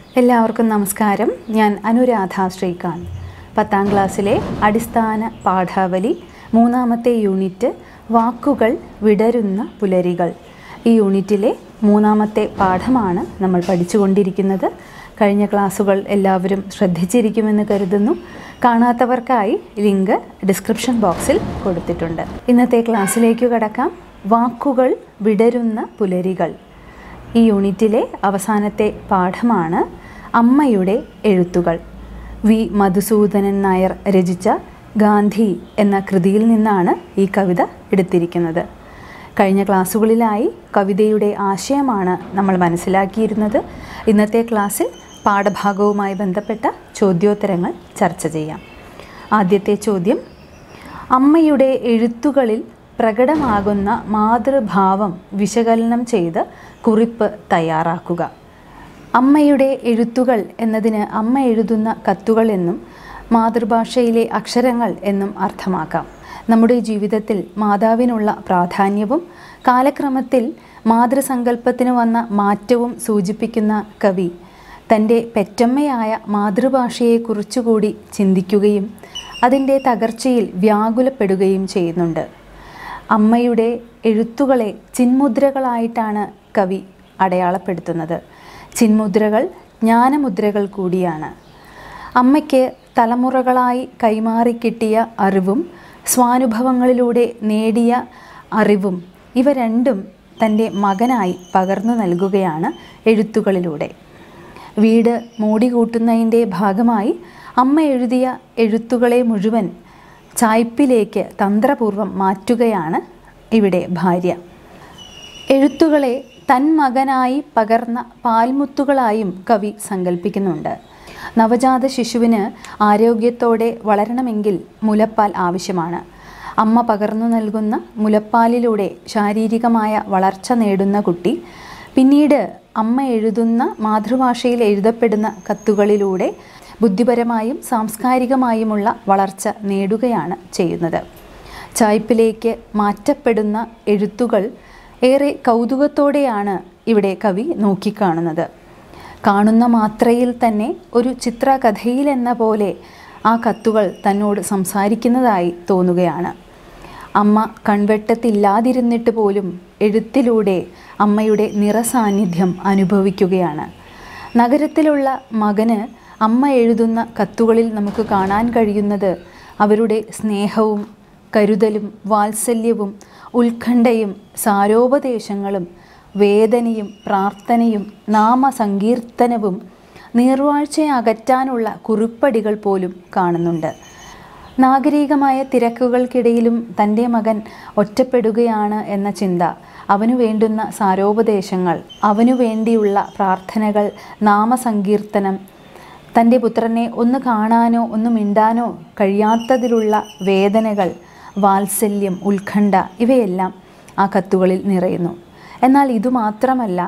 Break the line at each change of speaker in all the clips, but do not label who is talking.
എല്ലാവർക്കും നമസ്കാരം ഞാൻ അനുരാധ ശ്രീകാന്ത് പത്താം ക്ലാസ്സിലെ അടിസ്ഥാന പാഠാവലി മൂന്നാമത്തെ യൂണിറ്റ് വാക്കുകൾ വിടരുന്ന പുലരികൾ ഈ യൂണിറ്റിലെ മൂന്നാമത്തെ പാഠമാണ് നമ്മൾ പഠിച്ചുകൊണ്ടിരിക്കുന്നത് കഴിഞ്ഞ ക്ലാസ്സുകൾ എല്ലാവരും ശ്രദ്ധിച്ചിരിക്കുമെന്ന് കരുതുന്നു കാണാത്തവർക്കായി ലിങ്ക് ഡിസ്ക്രിപ്ഷൻ ബോക്സിൽ കൊടുത്തിട്ടുണ്ട് ഇന്നത്തെ ക്ലാസ്സിലേക്ക് കടക്കാം വാക്കുകൾ വിടരുന്ന പുലരികൾ ഈ യൂണിറ്റിലെ അവസാനത്തെ പാഠമാണ് അമ്മയുടെ എഴുത്തുകൾ വി മധുസൂദനൻ നായർ രചിച്ച ഗാന്ധി എന്ന കൃതിയിൽ നിന്നാണ് ഈ കവിത എടുത്തിരിക്കുന്നത് കഴിഞ്ഞ ക്ലാസ്സുകളിലായി കവിതയുടെ ആശയമാണ് നമ്മൾ മനസ്സിലാക്കിയിരുന്നത് ഇന്നത്തെ ക്ലാസ്സിൽ പാഠഭാഗവുമായി ബന്ധപ്പെട്ട ചോദ്യോത്തരങ്ങൾ ചർച്ച ചെയ്യാം ആദ്യത്തെ ചോദ്യം അമ്മയുടെ എഴുത്തുകളിൽ പ്രകടമാകുന്ന മാതൃഭാവം വിശകലനം ചെയ്ത് കുറിപ്പ് തയ്യാറാക്കുക അമ്മയുടെ എഴുത്തുകൾ എന്നതിന് അമ്മ എഴുതുന്ന കത്തുകൾ എന്നും മാതൃഭാഷയിലെ അക്ഷരങ്ങൾ എന്നും അർത്ഥമാക്കാം നമ്മുടെ ജീവിതത്തിൽ മാതാവിനുള്ള പ്രാധാന്യവും കാലക്രമത്തിൽ മാതൃസങ്കല്പത്തിന് വന്ന മാറ്റവും സൂചിപ്പിക്കുന്ന കവി തൻ്റെ പെറ്റമ്മയായ മാതൃഭാഷയെക്കുറിച്ചുകൂടി ചിന്തിക്കുകയും അതിൻ്റെ തകർച്ചയിൽ വ്യാകുലപ്പെടുകയും ചെയ്യുന്നുണ്ട് അമ്മയുടെ എഴുത്തുകളെ ചിന്മുദ്രകളായിട്ടാണ് കവി അടയാളപ്പെടുത്തുന്നത് ചിന്മുദ്രകൾ ജ്ഞാനമുദ്രകൾ കൂടിയാണ് അമ്മയ്ക്ക് തലമുറകളായി കൈമാറി കിട്ടിയ അറിവും സ്വാനുഭവങ്ങളിലൂടെ നേടിയ അറിവും ഇവ രണ്ടും തൻ്റെ മകനായി പകർന്നു നൽകുകയാണ് എഴുത്തുകളിലൂടെ വീട് മൂടികൂട്ടുന്നതിൻ്റെ ഭാഗമായി അമ്മ എഴുതിയ എഴുത്തുകളെ മുഴുവൻ ചായ്പിലേക്ക് തന്ത്രപൂർവം മാറ്റുകയാണ് ഇവിടെ ഭാര്യ എഴുത്തുകളെ തൻ മകനായി പകർന്ന പാൽമുത്തുകളായും കവി സങ്കല്പിക്കുന്നുണ്ട് നവജാത ശിശുവിന് ആരോഗ്യത്തോടെ വളരണമെങ്കിൽ മുലപ്പാൽ ആവശ്യമാണ് അമ്മ പകർന്നു നൽകുന്ന മുലപ്പാലിലൂടെ ശാരീരികമായ വളർച്ച നേടുന്ന കുട്ടി പിന്നീട് അമ്മ എഴുതുന്ന മാതൃഭാഷയിൽ എഴുതപ്പെടുന്ന കത്തുകളിലൂടെ ബുദ്ധിപരമായും സാംസ്കാരികമായുമുള്ള വളർച്ച നേടുകയാണ് ചെയ്യുന്നത് ചായ്പിലേക്ക് മാറ്റപ്പെടുന്ന എഴുത്തുകൾ ഏറെ കൗതുകത്തോടെയാണ് ഇവിടെ കവി നോക്കിക്കാണുന്നത് കാണുന്ന മാത്രയിൽ തന്നെ ഒരു ചിത്രകഥയിലെന്ന പോലെ ആ കത്തുകൾ തന്നോട് സംസാരിക്കുന്നതായി തോന്നുകയാണ് അമ്മ കൺവെട്ടത്തില്ലാതിരുന്നിട്ട് പോലും എഴുത്തിലൂടെ അമ്മയുടെ നിറസാന്നിധ്യം അനുഭവിക്കുകയാണ് നഗരത്തിലുള്ള മകന് അമ്മ എഴുതുന്ന കത്തുകളിൽ നമുക്ക് കാണാൻ കഴിയുന്നത് അവരുടെ സ്നേഹവും കരുതലും വാത്സല്യവും ഉത്കണ്ഠയും സാരോപദേശങ്ങളും വേദനയും പ്രാർത്ഥനയും നാമസങ്കീർത്തനവും നീർവാഴ്ചയെ അകറ്റാനുള്ള കുറിപ്പടികൾ പോലും കാണുന്നുണ്ട് നാഗരികമായ തിരക്കുകൾക്കിടയിലും തൻ്റെ മകൻ ഒറ്റപ്പെടുകയാണ് എന്ന ചിന്ത അവനു വേണ്ടുന്ന സാരോപദേശങ്ങൾ അവനു വേണ്ടിയുള്ള പ്രാർത്ഥനകൾ നാമസങ്കീർത്തനം തൻ്റെ പുത്രനെ ഒന്ന് കാണാനോ ഒന്ന് മിണ്ടാനോ കഴിയാത്തതിലുള്ള വേദനകൾ വാത്സല്യം ഉത്കണ്ഠ ഇവയെല്ലാം ആ കത്തുകളിൽ നിറയുന്നു എന്നാൽ ഇതുമാത്രമല്ല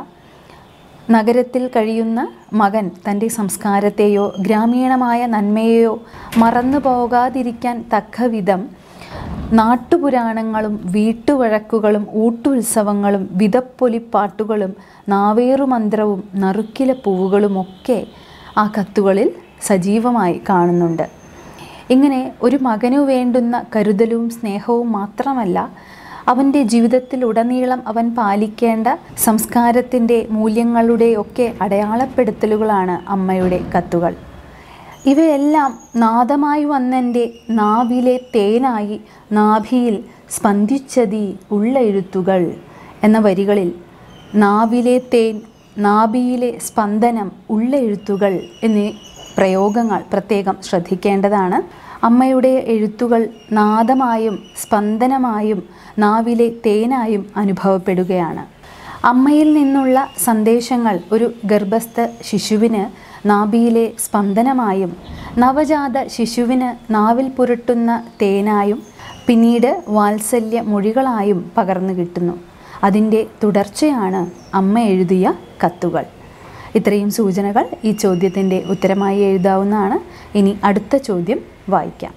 നഗരത്തിൽ കഴിയുന്ന മകൻ തൻ്റെ സംസ്കാരത്തെയോ ഗ്രാമീണമായ നന്മയെയോ മറന്നു പോകാതിരിക്കാൻ തക്കവിധം നാട്ടുപുരാണങ്ങളും വീട്ടുവഴക്കുകളും ഊട്ടുത്സവങ്ങളും വിതപ്പൊലിപ്പാട്ടുകളും നാവേറുമന്ത്രവും നറുക്കില പൂവുകളുമൊക്കെ ആ കത്തുകളിൽ സജീവമായി കാണുന്നുണ്ട് ഇങ്ങനെ ഒരു മകനു വേണ്ടുന്ന കരുതലും സ്നേഹവും മാത്രമല്ല അവൻ്റെ ജീവിതത്തിലുടനീളം അവൻ പാലിക്കേണ്ട സംസ്കാരത്തിൻ്റെ മൂല്യങ്ങളുടെയൊക്കെ അടയാളപ്പെടുത്തലുകളാണ് അമ്മയുടെ കത്തുകൾ ഇവയെല്ലാം നാദമായി വന്നെൻ്റെ നാവിലെ തേനായി നാഭിയിൽ സ്പന്ദിച്ചതീ ഉള്ള എഴുത്തുകൾ എന്ന വരികളിൽ നാവിലെ തേൻ നാഭിയിലെ സ്പന്ദനം ഉള്ള എഴുത്തുകൾ എന്നീ പ്രയോഗങ്ങൾ പ്രത്യേകം ശ്രദ്ധിക്കേണ്ടതാണ് അമ്മയുടെ എഴുത്തുകൾ നാദമായും സ്പന്ദനമായും നാവിലെ തേനായും അനുഭവപ്പെടുകയാണ് അമ്മയിൽ നിന്നുള്ള സന്ദേശങ്ങൾ ഒരു ഗർഭസ്ഥ ശിശുവിന് നാഭിയിലെ സ്പന്ദനമായും നവജാത ശിശുവിന് നാവിൽ പുരട്ടുന്ന തേനായും പിന്നീട് വാത്സല്യ മൊഴികളായും പകർന്നു കിട്ടുന്നു അതിൻ്റെ തുടർച്ചയാണ് അമ്മ എഴുതിയ കത്തുകൾ ഇത്രയും സൂചനകൾ ഈ ചോദ്യത്തിൻ്റെ ഉത്തരമായി എഴുതാവുന്നതാണ് ഇനി അടുത്ത ചോദ്യം വായിക്കാം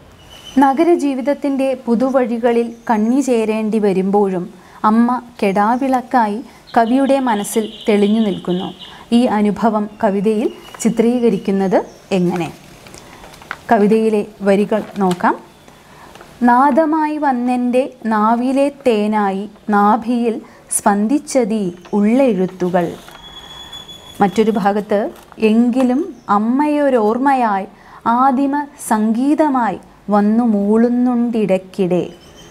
നഗരജീവിതത്തിൻ്റെ പുതുവഴികളിൽ കണ്ണി ചേരേണ്ടി വരുമ്പോഴും അമ്മ കെടാവിളക്കായി കവിയുടെ മനസ്സിൽ തെളിഞ്ഞു നിൽക്കുന്നു ഈ അനുഭവം കവിതയിൽ ചിത്രീകരിക്കുന്നത് എങ്ങനെ കവിതയിലെ വരികൾ നോക്കാം നാദമായി വന്നെൻ്റെ നാവിലെ തേനായി നാഭിയിൽ സ്പന്ദിച്ചതീ ഉള്ളെഴുത്തുകൾ മറ്റൊരു ഭാഗത്ത് എങ്കിലും അമ്മയൊരോർമ്മയായി ആദിമ സംഗീതമായി വന്നു മൂളുന്നുണ്ടിടയ്ക്കിടെ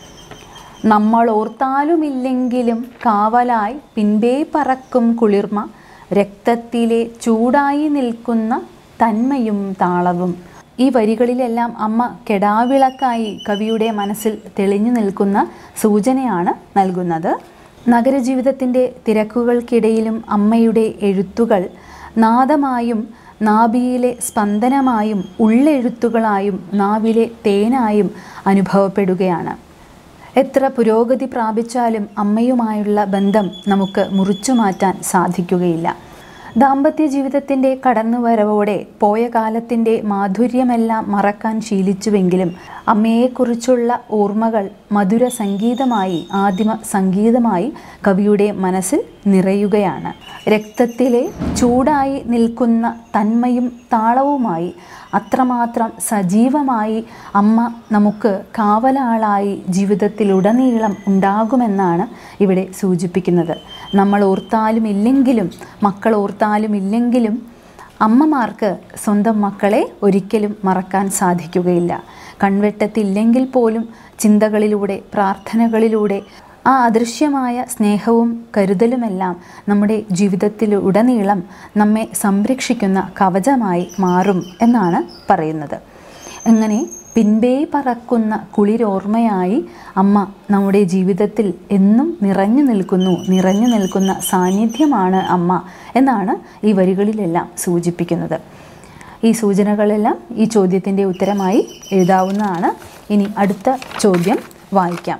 നമ്മൾ ഓർത്താലുമില്ലെങ്കിലും കാവലായി പിൻപേ പറക്കും കുളിർമ രക്തത്തിലെ ചൂടായി നിൽക്കുന്ന തന്മയും താളവും ഈ വരികളിലെല്ലാം അമ്മ കെടാവിളക്കായി കവിയുടെ മനസ്സിൽ തെളിഞ്ഞു നിൽക്കുന്ന സൂചനയാണ് നൽകുന്നത് നഗരജീവിതത്തിൻ്റെ തിരക്കുകൾക്കിടയിലും അമ്മയുടെ എഴുത്തുകൾ നാദമായും നാഭിയിലെ സ്പന്ദനമായും ഉള്ളെഴുത്തുകളായും നാവിലെ തേനായും അനുഭവപ്പെടുകയാണ് എത്ര പുരോഗതി പ്രാപിച്ചാലും അമ്മയുമായുള്ള ബന്ധം നമുക്ക് മുറിച്ചു മാറ്റാൻ സാധിക്കുകയില്ല ദാമ്പത്യ ജീവിതത്തിൻ്റെ കടന്നുവരവോടെ പോയ കാലത്തിൻ്റെ മാധുര്യമെല്ലാം മറക്കാൻ ശീലിച്ചുവെങ്കിലും അമ്മയെക്കുറിച്ചുള്ള ഓർമ്മകൾ മധുര സംഗീതമായി ആദിമ സംഗീതമായി കവിയുടെ മനസ്സിൽ നിറയുകയാണ് രക്തത്തിലെ ചൂടായി നിൽക്കുന്ന തന്മയും താളവുമായി അത്രമാത്രം സജീവമായി അമ്മ നമുക്ക് കാവലാളായി ജീവിതത്തിലുടനീളം ഉണ്ടാകുമെന്നാണ് ഇവിടെ സൂചിപ്പിക്കുന്നത് നമ്മൾ ഓർത്താലും ഇല്ലെങ്കിലും മക്കൾ ഓർത്താലും ഇല്ലെങ്കിലും അമ്മമാർക്ക് സ്വന്തം മക്കളെ ഒരിക്കലും മറക്കാൻ സാധിക്കുകയില്ല കൺവെട്ടത്തില്ലെങ്കിൽ പോലും ചിന്തകളിലൂടെ പ്രാർത്ഥനകളിലൂടെ ആ അദൃശ്യമായ സ്നേഹവും കരുതലുമെല്ലാം നമ്മുടെ ജീവിതത്തിലുടനീളം നമ്മെ സംരക്ഷിക്കുന്ന കവചമായി മാറും എന്നാണ് പറയുന്നത് അങ്ങനെ പിൻപേ പറക്കുന്ന കുളിരോർമ്മയായി അമ്മ നമ്മുടെ ജീവിതത്തിൽ എന്നും നിറഞ്ഞു നിൽക്കുന്നു നിറഞ്ഞു നിൽക്കുന്ന സാന്നിധ്യമാണ് അമ്മ എന്നാണ് ഈ വരികളിലെല്ലാം സൂചിപ്പിക്കുന്നത് ഈ സൂചനകളെല്ലാം ഈ ചോദ്യത്തിൻ്റെ ഉത്തരമായി എഴുതാവുന്നതാണ് ഇനി അടുത്ത ചോദ്യം വായിക്കാം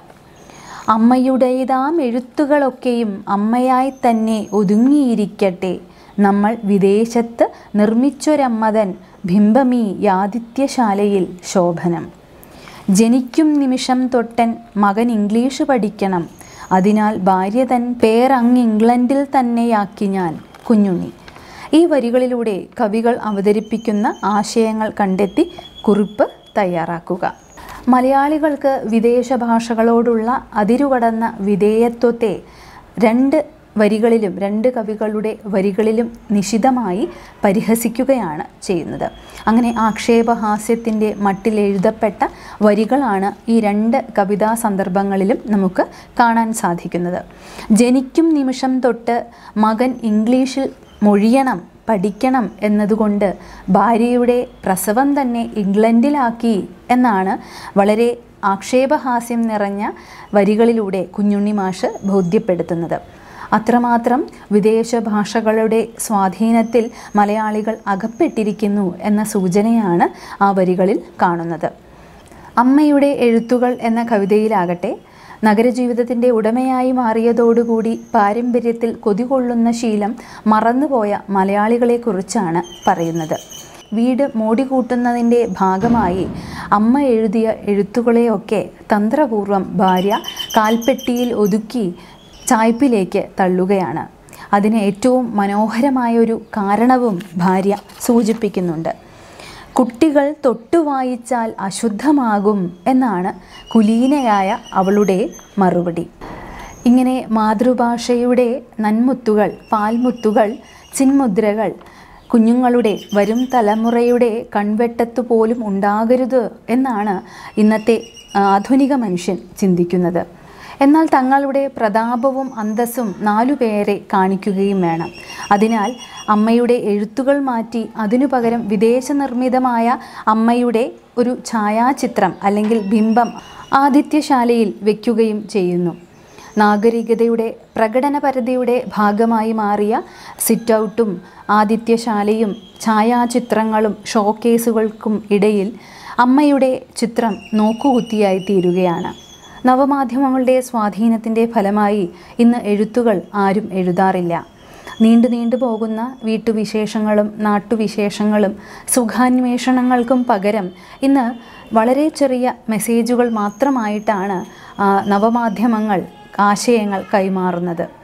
അമ്മയുടേതാം എഴുത്തുകളൊക്കെയും അമ്മയായി തന്നെ ഒതുങ്ങിയിരിക്കട്ടെ നമ്മൾ വിദേശത്ത് നിർമ്മിച്ചൊരമ്മതൻ ബിംബമീ യാദിത്യശാലയിൽ ശോഭനം ജനിക്കും നിമിഷം തൊട്ടൻ മകൻ ഇംഗ്ലീഷ് പഠിക്കണം അതിനാൽ ഭാര്യ തൻ പേരങ്ങ് ഇംഗ്ലണ്ടിൽ തന്നെയാക്കി ഞാൻ കുഞ്ഞുണ്ണി ഈ വരികളിലൂടെ കവികൾ അവതരിപ്പിക്കുന്ന ആശയങ്ങൾ കണ്ടെത്തി കുറിപ്പ് തയ്യാറാക്കുക മലയാളികൾക്ക് വിദേശ ഭാഷകളോടുള്ള അതിരുകടന്ന വിധേയത്വത്തെ രണ്ട് വരികളിലും രണ്ട് കവികളുടെ വരികളിലും നിശിതമായി പരിഹസിക്കുകയാണ് ചെയ്യുന്നത് അങ്ങനെ ആക്ഷേപഹാസ്യത്തിൻ്റെ മട്ടിൽ എഴുതപ്പെട്ട വരികളാണ് ഈ രണ്ട് കവിതാ സന്ദർഭങ്ങളിലും നമുക്ക് കാണാൻ സാധിക്കുന്നത് ജനിക്കും നിമിഷം തൊട്ട് മകൻ ഇംഗ്ലീഷിൽ മൊഴിയണം പഠിക്കണം എന്നതുകൊണ്ട് ഭാര്യയുടെ പ്രസവം തന്നെ ഇംഗ്ലണ്ടിലാക്കി എന്നാണ് വളരെ ആക്ഷേപഹാസ്യം നിറഞ്ഞ വരികളിലൂടെ കുഞ്ഞുണ്ണി മാഷ് ബോധ്യപ്പെടുത്തുന്നത് അത്രമാത്രം വിദേശ ഭാഷകളുടെ സ്വാധീനത്തിൽ മലയാളികൾ അകപ്പെട്ടിരിക്കുന്നു എന്ന സൂചനയാണ് ആ വരികളിൽ കാണുന്നത് അമ്മയുടെ എഴുത്തുകൾ എന്ന കവിതയിലാകട്ടെ നഗരജീവിതത്തിൻ്റെ ഉടമയായി മാറിയതോടുകൂടി പാരമ്പര്യത്തിൽ കൊതികൊള്ളുന്ന ശീലം മറന്നുപോയ മലയാളികളെക്കുറിച്ചാണ് പറയുന്നത് വീട് മോടികൂട്ടുന്നതിൻ്റെ ഭാഗമായി അമ്മ എഴുതിയ എഴുത്തുകളെയൊക്കെ തന്ത്രപൂർവ്വം ഭാര്യ കാൽപ്പെട്ടിയിൽ ഒതുക്കി ചായ്പിലേക്ക് തള്ളുകയാണ് അതിന് ഏറ്റവും മനോഹരമായൊരു കാരണവും ഭാര്യ സൂചിപ്പിക്കുന്നുണ്ട് കുട്ടികൾ തൊട്ടു വായിച്ചാൽ അശുദ്ധമാകും എന്നാണ് കുലീനയായ അവളുടെ മറുപടി ഇങ്ങനെ മാതൃഭാഷയുടെ നന്മുത്തുകൾ പാൽമുത്തുകൾ ചിന്മുദ്രകൾ കുഞ്ഞുങ്ങളുടെ വരും തലമുറയുടെ കൺവെട്ടത്ത് പോലും ഉണ്ടാകരുത് എന്നാണ് ഇന്നത്തെ ആധുനിക മനുഷ്യൻ ചിന്തിക്കുന്നത് എന്നാൽ തങ്ങളുടെ പ്രതാപവും അന്തസ്സും നാലുപേരെ കാണിക്കുകയും വേണം അതിനാൽ അമ്മയുടെ എഴുത്തുകൾ മാറ്റി അതിനു പകരം വിദേശ നിർമ്മിതമായ അമ്മയുടെ ഒരു ഛായാചിത്രം അല്ലെങ്കിൽ ബിംബം ആദിത്യശാലയിൽ വയ്ക്കുകയും ചെയ്യുന്നു നാഗരികതയുടെ പ്രകടനപരതയുടെ ഭാഗമായി മാറിയ സിറ്റ് ഔട്ടും ആദിത്യശാലയും ഛായാചിത്രങ്ങളും ഷോക്കേസുകൾക്കും ഇടയിൽ അമ്മയുടെ ചിത്രം നോക്കുകുത്തിയായി തീരുകയാണ് നവമാധ്യമങ്ങളുടെ സ്വാധീനത്തിൻ്റെ ഫലമായി ഇന്ന് എഴുത്തുകൾ ആരും എഴുതാറില്ല നീണ്ടു നീണ്ടു പോകുന്ന വീട്ടുവിശേഷങ്ങളും നാട്ടുവിശേഷങ്ങളും സുഖാന്വേഷണങ്ങൾക്കും പകരം ഇന്ന് വളരെ ചെറിയ മെസ്സേജുകൾ മാത്രമായിട്ടാണ് ആ, നവമാധ്യമങ്ങൾ ആശയങ്ങൾ കൈമാറുന്നത്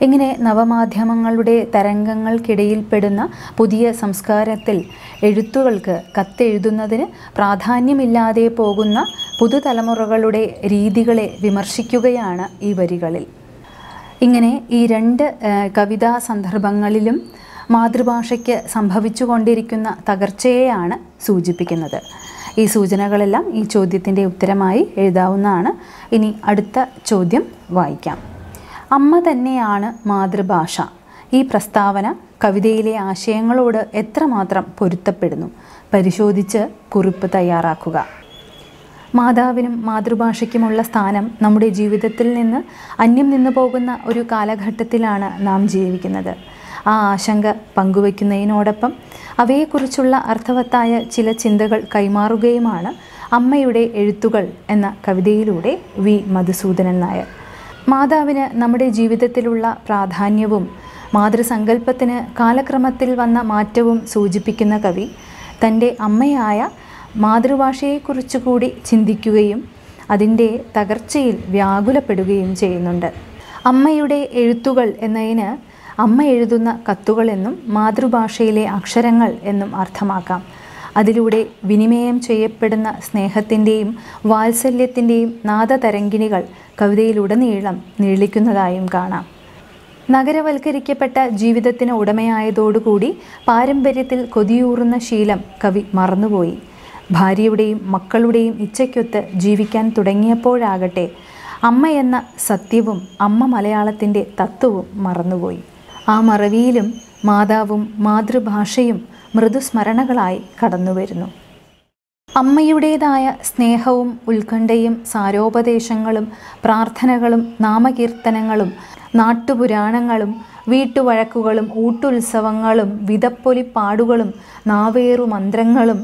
ഇങ്ങനെ നവമാധ്യമങ്ങളുടെ തരംഗങ്ങൾക്കിടയിൽപ്പെടുന്ന പുതിയ സംസ്കാരത്തിൽ എഴുത്തുകൾക്ക് കത്തെഴുതുന്നതിന് പ്രാധാന്യമില്ലാതെ പോകുന്ന പുതുതലമുറകളുടെ രീതികളെ വിമർശിക്കുകയാണ് ഈ വരികളിൽ ഇങ്ങനെ ഈ രണ്ട് ഏഹ്, കവിതാ സന്ദർഭങ്ങളിലും മാതൃഭാഷയ്ക്ക് സംഭവിച്ചുകൊണ്ടിരിക്കുന്ന തകർച്ചയെയാണ് സൂചിപ്പിക്കുന്നത് ഈ സൂചനകളെല്ലാം ഈ ചോദ്യത്തിൻ്റെ ഉത്തരമായി എഴുതാവുന്നതാണ് ഇനി അടുത്ത ചോദ്യം വായിക്കാം അമ്മ തന്നെയാണ് മാതൃഭാഷ ഈ പ്രസ്താവന കവിതയിലെ ആശയങ്ങളോട് എത്രമാത്രം പൊരുത്തപ്പെടുന്നു പരിശോധിച്ച് കുറിപ്പ് തയ്യാറാക്കുക മാതാവിനും മാതൃഭാഷയ്ക്കുമുള്ള സ്ഥാനം നമ്മുടെ ജീവിതത്തിൽ നിന്ന് അന്യം നിന്നു പോകുന്ന ഒരു കാലഘട്ടത്തിലാണ് നാം ജീവിക്കുന്നത് ആ ആശങ്ക പങ്കുവയ്ക്കുന്നതിനോടൊപ്പം അവയെക്കുറിച്ചുള്ള അർത്ഥവത്തായ ചില ചിന്തകൾ കൈമാറുകയുമാണ് അമ്മയുടെ എഴുത്തുകൾ എന്ന കവിതയിലൂടെ വി മധുസൂദനൻ നായർ മാതാവിന് നമ്മുടെ ജീവിതത്തിലുള്ള പ്രാധാന്യവും മാതൃസങ്കല്പത്തിന് കാലക്രമത്തിൽ വന്ന മാറ്റവും സൂചിപ്പിക്കുന്ന കവി തൻ്റെ അമ്മയായ മാതൃഭാഷയെക്കുറിച്ച് കൂടി ചിന്തിക്കുകയും അതിൻ്റെ തകർച്ചയിൽ വ്യാകുലപ്പെടുകയും ചെയ്യുന്നുണ്ട് അമ്മയുടെ എഴുത്തുകൾ എന്നതിന് അമ്മ എഴുതുന്ന കത്തുകളെന്നും മാതൃഭാഷയിലെ അക്ഷരങ്ങൾ എന്നും അർത്ഥമാക്കാം അതിലൂടെ വിനിമയം ചെയ്യപ്പെടുന്ന സ്നേഹത്തിൻ്റെയും വാത്സല്യത്തിൻ്റെയും നാദതരംഗിണികൾ കവിതയിലുടനീളം നീളിക്കുന്നതായും കാണാം നഗരവൽക്കരിക്കപ്പെട്ട ജീവിതത്തിന് ഉടമയായതോടുകൂടി പാരമ്പര്യത്തിൽ കൊതിയൂറുന്ന ശീലം കവി മറന്നുപോയി ഭാര്യയുടെയും മക്കളുടെയും ഇച്ഛയ്ക്കൊത്ത് ജീവിക്കാൻ തുടങ്ങിയപ്പോഴാകട്ടെ അമ്മ എന്ന സത്യവും അമ്മ മലയാളത്തിൻ്റെ തത്വവും മറന്നുപോയി ആ മറവിയിലും മാതാവും മാതൃഭാഷയും മൃദുസ്മരണകളായി കടന്നുവരുന്നു അമ്മയുടേതായ സ്നേഹവും ഉത്കണ്ഠയും സാരോപദേശങ്ങളും പ്രാർത്ഥനകളും നാമകീർത്തനങ്ങളും നാട്ടുപുരാണങ്ങളും വീട്ടുവഴക്കുകളും ഊട്ടുത്സവങ്ങളും വിതപ്പൊലിപ്പാടുകളും നാവേറു മന്ത്രങ്ങളും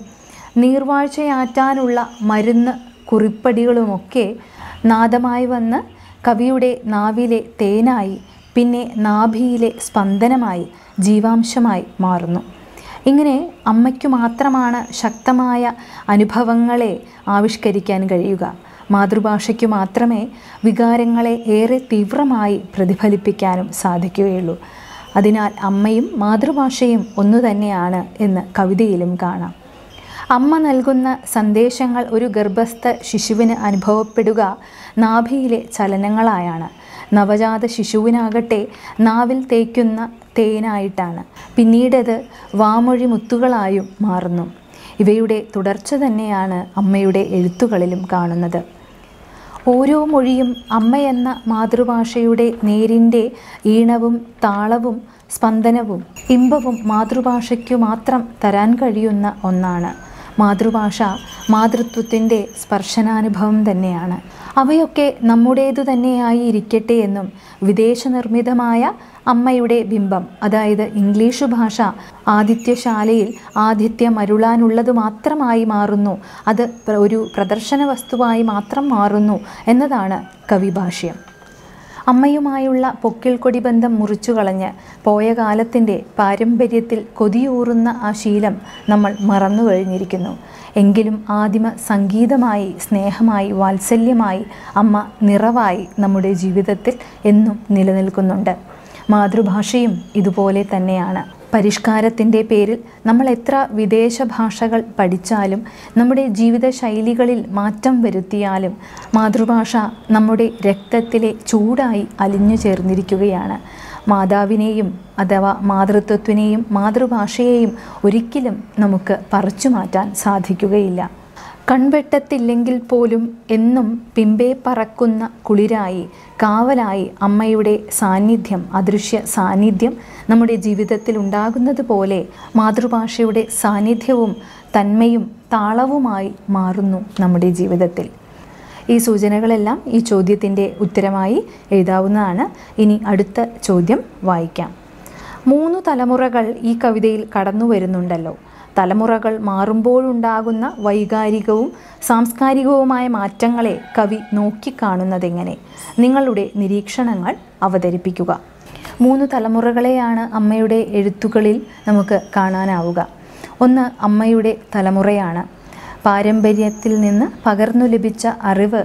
നീർവാഴ്ചയാറ്റാനുള്ള മരുന്ന് കുറിപ്പടികളുമൊക്കെ നാദമായി വന്ന് കവിയുടെ നാവിലെ തേനായി പിന്നെ നാഭിയിലെ സ്പന്ദനമായി ജീവാംശമായി മാറുന്നു ഇങ്ങനെ അമ്മയ്ക്കു മാത്രമാണ് ശക്തമായ അനുഭവങ്ങളെ ആവിഷ്കരിക്കാൻ കഴിയുക മാതൃഭാഷയ്ക്കു മാത്രമേ വികാരങ്ങളെ ഏറെ തീവ്രമായി പ്രതിഫലിപ്പിക്കാനും സാധിക്കുകയുള്ളൂ അതിനാൽ അമ്മയും മാതൃഭാഷയും ഒന്നു തന്നെയാണ് എന്ന് കവിതയിലും കാണാം അമ്മ നൽകുന്ന സന്ദേശങ്ങൾ ഒരു ഗർഭസ്ഥ ശിശുവിന് അനുഭവപ്പെടുക നാഭിയിലെ ചലനങ്ങളായാണ് നവജാത ശിശുവിനാകട്ടെ നാവിൽ തേക്കുന്ന തേനായിട്ടാണ് പിന്നീടത് വാമൊഴി മുത്തുകളായും മാറുന്നു ഇവയുടെ തുടർച്ച തന്നെയാണ് അമ്മയുടെ എഴുത്തുകളിലും കാണുന്നത് ഓരോ മൊഴിയും അമ്മയെന്ന മാതൃഭാഷയുടെ നേരിൻ്റെ ഈണവും താളവും സ്പന്ദനവും ഇമ്പവും മാതൃഭാഷയ്ക്കു മാത്രം തരാൻ കഴിയുന്ന ഒന്നാണ് മാതൃഭാഷ മാതൃത്വത്തിൻ്റെ സ്പർശനാനുഭവം തന്നെയാണ് അവയൊക്കെ നമ്മുടേതു തന്നെയായി ഇരിക്കട്ടെ എന്നും വിദേശ നിർമ്മിതമായ അമ്മയുടെ ബിംബം അതായത് ഇംഗ്ലീഷ് ഭാഷ ആതിഥ്യശാലയിൽ ആതിഥ്യം അരുളാനുള്ളത് മാത്രമായി മാറുന്നു അത് പ്ര- ഒരു പ്രദർശന വസ്തുവായി മാത്രം മാറുന്നു എന്നതാണ് കവിഭാഷ്യം അമ്മയുമായുള്ള പൊക്കിൾ കൊടി ബന്ധം മുറിച്ചു കളഞ്ഞ് പോയ കാലത്തിൻ്റെ പാരമ്പര്യത്തിൽ കൊതിയൂറുന്ന ആ ശീലം നമ്മൾ മറന്നു കഴിഞ്ഞിരിക്കുന്നു എങ്കിലും ആദിമ സംഗീതമായി സ്നേഹമായി വാത്സല്യമായി അമ്മ നിറവായി നമ്മുടെ ജീവിതത്തിൽ എന്നും നിലനിൽക്കുന്നുണ്ട് മാതൃഭാഷയും ഇതുപോലെ തന്നെയാണ് പരിഷ്കാരത്തിൻ്റെ പേരിൽ നമ്മൾ എത്ര വിദേശ ഭാഷകൾ പഠിച്ചാലും നമ്മുടെ ജീവിത ശൈലികളിൽ മാറ്റം വരുത്തിയാലും മാതൃഭാഷ നമ്മുടെ രക്തത്തിലെ ചൂടായി അലിഞ്ഞു ചേർന്നിരിക്കുകയാണ് മാതാവിനെയും അഥവാ മാതൃത്വത്തിനെയും മാതൃഭാഷയെയും ഒരിക്കലും നമുക്ക് പറിച്ചു മാറ്റാൻ സാധിക്കുകയില്ല കൺവെട്ടത്തില്ലെങ്കിൽ പോലും എന്നും പിമ്പേ പറക്കുന്ന കുളിരായി കാവലായി അമ്മയുടെ സാന്നിധ്യം അദൃശ്യ സാന്നിധ്യം നമ്മുടെ ജീവിതത്തിൽ ഉണ്ടാകുന്നത് പോലെ മാതൃഭാഷയുടെ സാന്നിധ്യവും തന്മയും താളവുമായി മാറുന്നു നമ്മുടെ ജീവിതത്തിൽ ഈ സൂചനകളെല്ലാം ഈ ചോദ്യത്തിൻ്റെ ഉത്തരമായി എഴുതാവുന്നതാണ് ഇനി അടുത്ത ചോദ്യം വായിക്കാം മൂന്ന് തലമുറകൾ ഈ കവിതയിൽ കടന്നു വരുന്നുണ്ടല്ലോ തലമുറകൾ മാറുമ്പോഴുണ്ടാകുന്ന വൈകാരികവും സാംസ്കാരികവുമായ മാറ്റങ്ങളെ കവി നോക്കിക്കാണുന്നതെങ്ങനെ നിങ്ങളുടെ നിരീക്ഷണങ്ങൾ അവതരിപ്പിക്കുക മൂന്ന് തലമുറകളെയാണ് അമ്മയുടെ എഴുത്തുകളിൽ നമുക്ക് കാണാനാവുക ഒന്ന് അമ്മയുടെ തലമുറയാണ് പാരമ്പര്യത്തിൽ നിന്ന് പകർന്നു ലഭിച്ച അറിവ്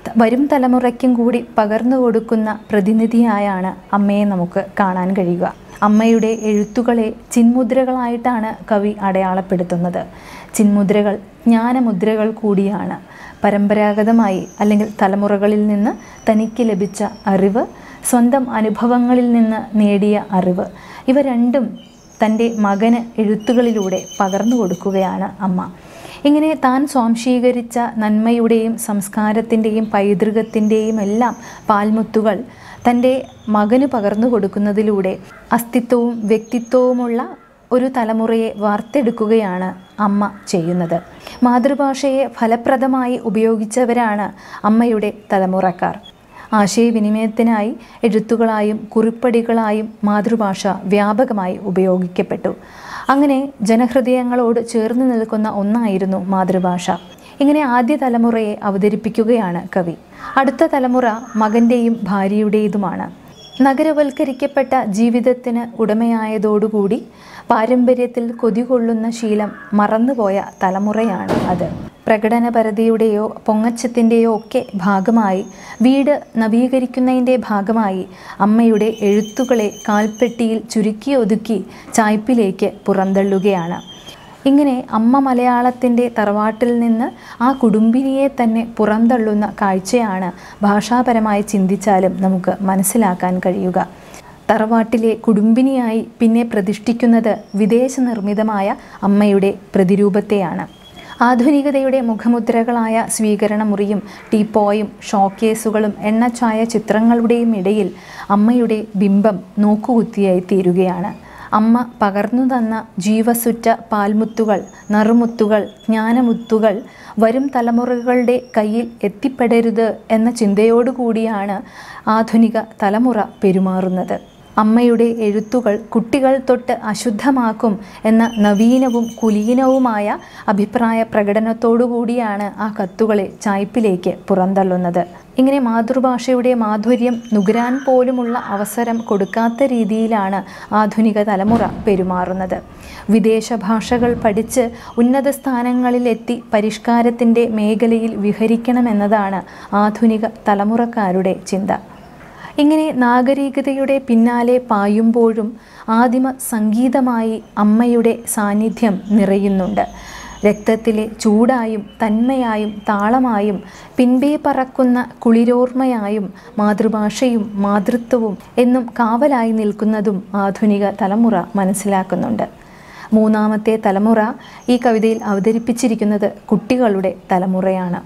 ത- വരും തലമുറയ്ക്കും കൂടി പകർന്നു കൊടുക്കുന്ന പ്രതിനിധിയായാണ് അമ്മയെ നമുക്ക് കാണാൻ കഴിയുക അമ്മയുടെ എഴുത്തുകളെ ചിന്മുദ്രകളായിട്ടാണ് കവി അടയാളപ്പെടുത്തുന്നത് ചിന്മുദ്രകൾ ജ്ഞാനമുദ്രകൾ കൂടിയാണ് പരമ്പരാഗതമായി അല്ലെങ്കിൽ തലമുറകളിൽ നിന്ന് തനിക്ക് ലഭിച്ച അറിവ് സ്വന്തം അനുഭവങ്ങളിൽ നിന്ന് നേടിയ അറിവ് ഇവ രണ്ടും തൻ്റെ മകന് എഴുത്തുകളിലൂടെ പകർന്നു കൊടുക്കുകയാണ് അമ്മ ഇങ്ങനെ താൻ സ്വാംശീകരിച്ച നന്മയുടെയും സംസ്കാരത്തിൻ്റെയും പൈതൃകത്തിൻ്റെയും എല്ലാം പാൽമുത്തുകൾ തൻ്റെ മകന് പകർന്നു കൊടുക്കുന്നതിലൂടെ അസ്തിത്വവും വ്യക്തിത്വവുമുള്ള ഒരു തലമുറയെ വാർത്തെടുക്കുകയാണ് അമ്മ ചെയ്യുന്നത് മാതൃഭാഷയെ ഫലപ്രദമായി ഉപയോഗിച്ചവരാണ് അമ്മയുടെ തലമുറക്കാർ ആശയവിനിമയത്തിനായി എഴുത്തുകളായും കുറിപ്പടികളായും മാതൃഭാഷ വ്യാപകമായി ഉപയോഗിക്കപ്പെട്ടു അങ്ങനെ ജനഹൃദയങ്ങളോട് ചേർന്ന് നിൽക്കുന്ന ഒന്നായിരുന്നു മാതൃഭാഷ ഇങ്ങനെ ആദ്യ തലമുറയെ അവതരിപ്പിക്കുകയാണ് കവി അടുത്ത തലമുറ മകൻ്റെയും ഭാര്യയുടേതുമാണ് നഗരവൽക്കരിക്കപ്പെട്ട ജീവിതത്തിന് ഉടമയായതോടുകൂടി പാരമ്പര്യത്തിൽ കൊതികൊള്ളുന്ന ശീലം മറന്നുപോയ തലമുറയാണ് അത് പ്രകടനപരതയുടെയോ പൊങ്ങച്ചത്തിൻ്റെയോ ഒക്കെ ഭാഗമായി വീട് നവീകരിക്കുന്നതിൻ്റെ ഭാഗമായി അമ്മയുടെ എഴുത്തുകളെ കാൽപ്പെട്ടിയിൽ ചുരുക്കി ഒതുക്കി ചായ്പിലേക്ക് പുറന്തള്ളുകയാണ് ഇങ്ങനെ അമ്മ മലയാളത്തിൻ്റെ തറവാട്ടിൽ നിന്ന് ആ കുടുംബിനിയെ തന്നെ പുറന്തള്ളുന്ന കാഴ്ചയാണ് ഭാഷാപരമായി ചിന്തിച്ചാലും നമുക്ക് മനസ്സിലാക്കാൻ കഴിയുക തറവാട്ടിലെ കുടുംബിനിയായി പിന്നെ പ്രതിഷ്ഠിക്കുന്നത് വിദേശ നിർമ്മിതമായ അമ്മയുടെ പ്രതിരൂപത്തെയാണ് ആധുനികതയുടെ മുഖമുദ്രകളായ സ്വീകരണമുറിയും ടീപ്പോയും ഷോക്കേസുകളും എണ്ണച്ചായ ചിത്രങ്ങളുടെയും ഇടയിൽ അമ്മയുടെ ബിംബം നോക്കുകുത്തിയായി തീരുകയാണ് അമ്മ പകർന്നു തന്ന ജീവസുറ്റ പാൽമുത്തുകൾ നറുമുത്തുകൾ ജ്ഞാനമുത്തുകൾ വരും തലമുറകളുടെ കയ്യിൽ എത്തിപ്പെടരുത് എന്ന ചിന്തയോടുകൂടിയാണ് ആധുനിക തലമുറ പെരുമാറുന്നത് അമ്മയുടെ എഴുത്തുകൾ കുട്ടികൾ തൊട്ട് അശുദ്ധമാക്കും എന്ന നവീനവും കുലീനവുമായ അഭിപ്രായ പ്രകടനത്തോടുകൂടിയാണ് ആ കത്തുകളെ ചായ്പിലേക്ക് പുറന്തള്ളുന്നത് ഇങ്ങനെ മാതൃഭാഷയുടെ മാധുര്യം നുകരാൻ പോലുമുള്ള അവസരം കൊടുക്കാത്ത രീതിയിലാണ് ആധുനിക തലമുറ പെരുമാറുന്നത് വിദേശ ഭാഷകൾ പഠിച്ച് ഉന്നത സ്ഥാനങ്ങളിലെത്തി പരിഷ്കാരത്തിൻ്റെ മേഖലയിൽ വിഹരിക്കണമെന്നതാണ് ആധുനിക തലമുറക്കാരുടെ ചിന്ത ഇങ്ങനെ നാഗരികതയുടെ പിന്നാലെ പായുമ്പോഴും ആദിമ സംഗീതമായി അമ്മയുടെ സാന്നിധ്യം നിറയുന്നുണ്ട് രക്തത്തിലെ ചൂടായും തന്മയായും താളമായും പിൻപേ പറക്കുന്ന കുളിരോർമ്മയായും മാതൃഭാഷയും മാതൃത്വവും എന്നും കാവലായി നിൽക്കുന്നതും ആധുനിക തലമുറ മനസ്സിലാക്കുന്നുണ്ട് മൂന്നാമത്തെ തലമുറ ഈ കവിതയിൽ അവതരിപ്പിച്ചിരിക്കുന്നത് കുട്ടികളുടെ തലമുറയാണ്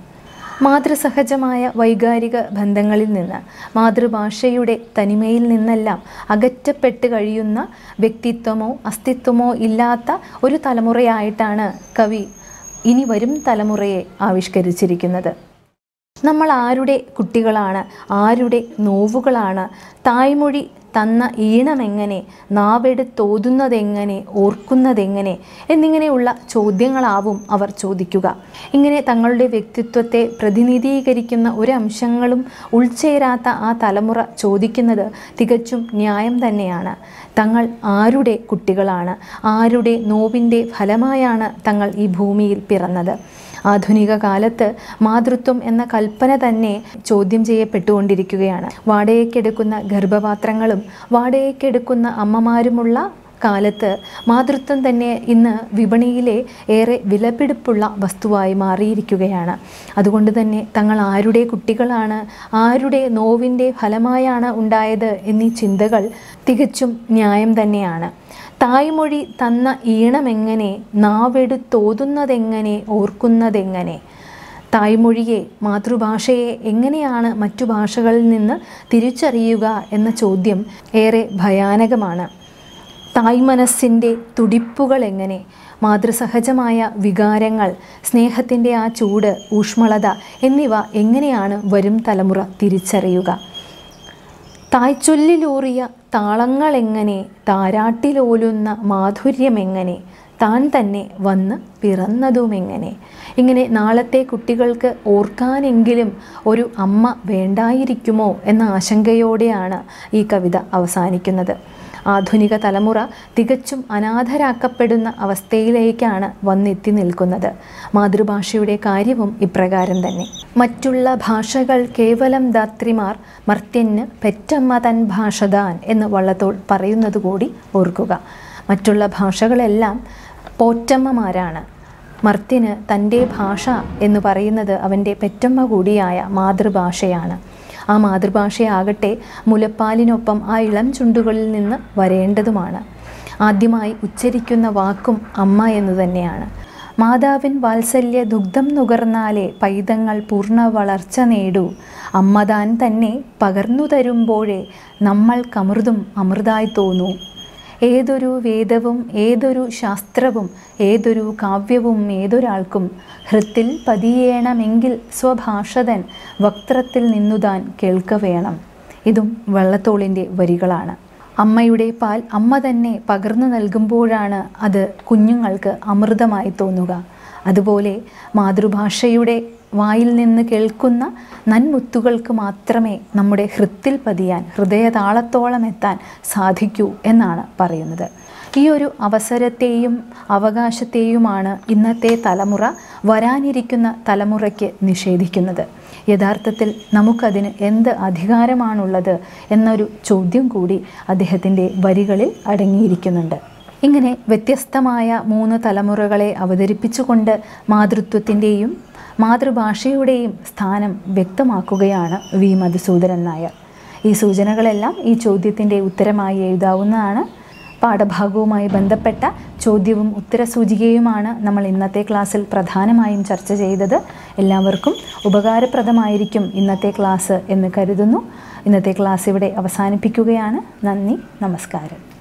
മാതൃസഹജമായ വൈകാരിക ബന്ധങ്ങളിൽ നിന്ന് മാതൃഭാഷയുടെ തനിമയിൽ നിന്നെല്ലാം അകറ്റപ്പെട്ട് കഴിയുന്ന വ്യക്തിത്വമോ അസ്തിത്വമോ ഇല്ലാത്ത ഒരു തലമുറയായിട്ടാണ് കവി ഇനി വരും തലമുറയെ ആവിഷ്കരിച്ചിരിക്കുന്നത് നമ്മൾ ആരുടെ കുട്ടികളാണ് ആരുടെ നോവുകളാണ് തായ്മൊഴി തന്ന ഈണമെങ്ങനെ നാവെടുത്തോതുന്നതെങ്ങനെ ഓർക്കുന്നതെങ്ങനെ എന്നിങ്ങനെയുള്ള ചോദ്യങ്ങളാവും അവർ ചോദിക്കുക ഇങ്ങനെ തങ്ങളുടെ വ്യക്തിത്വത്തെ പ്രതിനിധീകരിക്കുന്ന ഒരു അംശങ്ങളും ഉൾച്ചേരാത്ത ആ തലമുറ ചോദിക്കുന്നത് തികച്ചും ന്യായം തന്നെയാണ് തങ്ങൾ ആരുടെ കുട്ടികളാണ് ആരുടെ നോവിൻ്റെ ഫലമായാണ് തങ്ങൾ ഈ ഭൂമിയിൽ പിറന്നത് ആധുനിക കാലത്ത് മാതൃത്വം എന്ന കൽപ്പന തന്നെ ചോദ്യം ചെയ്യപ്പെട്ടുകൊണ്ടിരിക്കുകയാണ് വാടകയ്ക്കെടുക്കുന്ന ഗർഭപാത്രങ്ങളും വാടകയ്ക്കെടുക്കുന്ന അമ്മമാരുമുള്ള കാലത്ത് മാതൃത്വം തന്നെ ഇന്ന് വിപണിയിലെ ഏറെ വിലപിടിപ്പുള്ള വസ്തുവായി മാറിയിരിക്കുകയാണ് അതുകൊണ്ട് തന്നെ തങ്ങൾ ആരുടെ കുട്ടികളാണ് ആരുടെ നോവിൻ്റെ ഫലമായാണ് ഉണ്ടായത് എന്നീ ചിന്തകൾ തികച്ചും ന്യായം തന്നെയാണ് തായ്മൊഴി തന്ന ഈണമെങ്ങനെ നാവെടുത്തോതുന്നതെങ്ങനെ ഓർക്കുന്നതെങ്ങനെ തായ്മൊഴിയെ മാതൃഭാഷയെ എങ്ങനെയാണ് മറ്റു ഭാഷകളിൽ നിന്ന് തിരിച്ചറിയുക എന്ന ചോദ്യം ഏറെ ഭയാനകമാണ് തായ്മനസ്സിൻ്റെ തുടിപ്പുകൾ എങ്ങനെ മാതൃസഹജമായ വികാരങ്ങൾ സ്നേഹത്തിൻ്റെ ആ ചൂട് ഊഷ്മളത എന്നിവ എങ്ങനെയാണ് വരും തലമുറ തിരിച്ചറിയുക തായ്ച്ചൊല്ലിലൂറിയ താളങ്ങളെങ്ങനെ താരാട്ടിലോലുന്ന മാധുര്യമെങ്ങനെ താൻ തന്നെ വന്ന് പിറന്നതുമെങ്ങനെ ഇങ്ങനെ നാളത്തെ കുട്ടികൾക്ക് ഓർക്കാനെങ്കിലും ഒരു അമ്മ വേണ്ടായിരിക്കുമോ എന്ന ആശങ്കയോടെയാണ് ഈ കവിത അവസാനിക്കുന്നത് ആധുനിക തലമുറ തികച്ചും അനാഥരാക്കപ്പെടുന്ന അവസ്ഥയിലേക്കാണ് വന്നെത്തി നിൽക്കുന്നത് മാതൃഭാഷയുടെ കാര്യവും ഇപ്രകാരം തന്നെ മറ്റുള്ള ഭാഷകൾ കേവലം ദാത്രിമാർ മർത്യന് പെറ്റമ്മ തൻ ഭാഷതാൻ എന്ന് വള്ളത്തോൾ പറയുന്നത് കൂടി ഓർക്കുക മറ്റുള്ള ഭാഷകളെല്ലാം പോറ്റമ്മമാരാണ് മർത്യന് തൻ്റെ ഭാഷ എന്ന് പറയുന്നത് അവൻ്റെ പെറ്റമ്മ കൂടിയായ മാതൃഭാഷയാണ് ആ മാതൃഭാഷയാകട്ടെ മുലപ്പാലിനൊപ്പം ആ ഇളം ചുണ്ടുകളിൽ നിന്ന് വരേണ്ടതുമാണ് ആദ്യമായി ഉച്ചരിക്കുന്ന വാക്കും അമ്മ എന്ന് തന്നെയാണ് മാതാവിൻ വാത്സല്യ ദുഗ്ധം നുകർന്നാലേ പൈതങ്ങൾ പൂർണ്ണ വളർച്ച നേടൂ അമ്മതാൻ തന്നെ പകർന്നു തരുമ്പോഴേ നമ്മൾക്കമൃതും അമൃതായി തോന്നൂ ഏതൊരു വേദവും ഏതൊരു ശാസ്ത്രവും ഏതൊരു കാവ്യവും ഏതൊരാൾക്കും ഹൃത്തിൽ പതിയേണമെങ്കിൽ സ്വഭാഷതൻ വക്ത്രത്തിൽ നിന്നുതാൻ കേൾക്കവേണം ഇതും വള്ളത്തോളിൻ്റെ വരികളാണ് അമ്മയുടെ പാൽ അമ്മ തന്നെ പകർന്നു നൽകുമ്പോഴാണ് അത് കുഞ്ഞുങ്ങൾക്ക് അമൃതമായി തോന്നുക അതുപോലെ മാതൃഭാഷയുടെ വായിൽ നിന്ന് കേൾക്കുന്ന നന്മുത്തുകൾക്ക് മാത്രമേ നമ്മുടെ ഹൃത്തിൽ പതിയാൻ ഹൃദയതാളത്തോളം എത്താൻ സാധിക്കൂ എന്നാണ് പറയുന്നത് ഈ ഒരു അവസരത്തെയും അവകാശത്തെയുമാണ് ഇന്നത്തെ തലമുറ വരാനിരിക്കുന്ന തലമുറയ്ക്ക് നിഷേധിക്കുന്നത് യഥാർത്ഥത്തിൽ നമുക്കതിന് എന്ത് അധികാരമാണുള്ളത് എന്നൊരു ചോദ്യം കൂടി അദ്ദേഹത്തിൻ്റെ വരികളിൽ അടങ്ങിയിരിക്കുന്നുണ്ട് ഇങ്ങനെ വ്യത്യസ്തമായ മൂന്ന് തലമുറകളെ അവതരിപ്പിച്ചുകൊണ്ട് മാതൃത്വത്തിൻ്റെയും മാതൃഭാഷയുടെയും സ്ഥാനം വ്യക്തമാക്കുകയാണ് വി മധുസൂദനൻ നായർ ഈ സൂചനകളെല്ലാം ഈ ചോദ്യത്തിൻ്റെ ഉത്തരമായി എഴുതാവുന്നതാണ് പാഠഭാഗവുമായി ബന്ധപ്പെട്ട ചോദ്യവും ഉത്തരസൂചികയുമാണ് നമ്മൾ ഇന്നത്തെ ക്ലാസ്സിൽ പ്രധാനമായും ചർച്ച ചെയ്തത് എല്ലാവർക്കും ഉപകാരപ്രദമായിരിക്കും ഇന്നത്തെ ക്ലാസ് എന്ന് കരുതുന്നു ഇന്നത്തെ ക്ലാസ് ഇവിടെ അവസാനിപ്പിക്കുകയാണ് നന്ദി നമസ്കാരം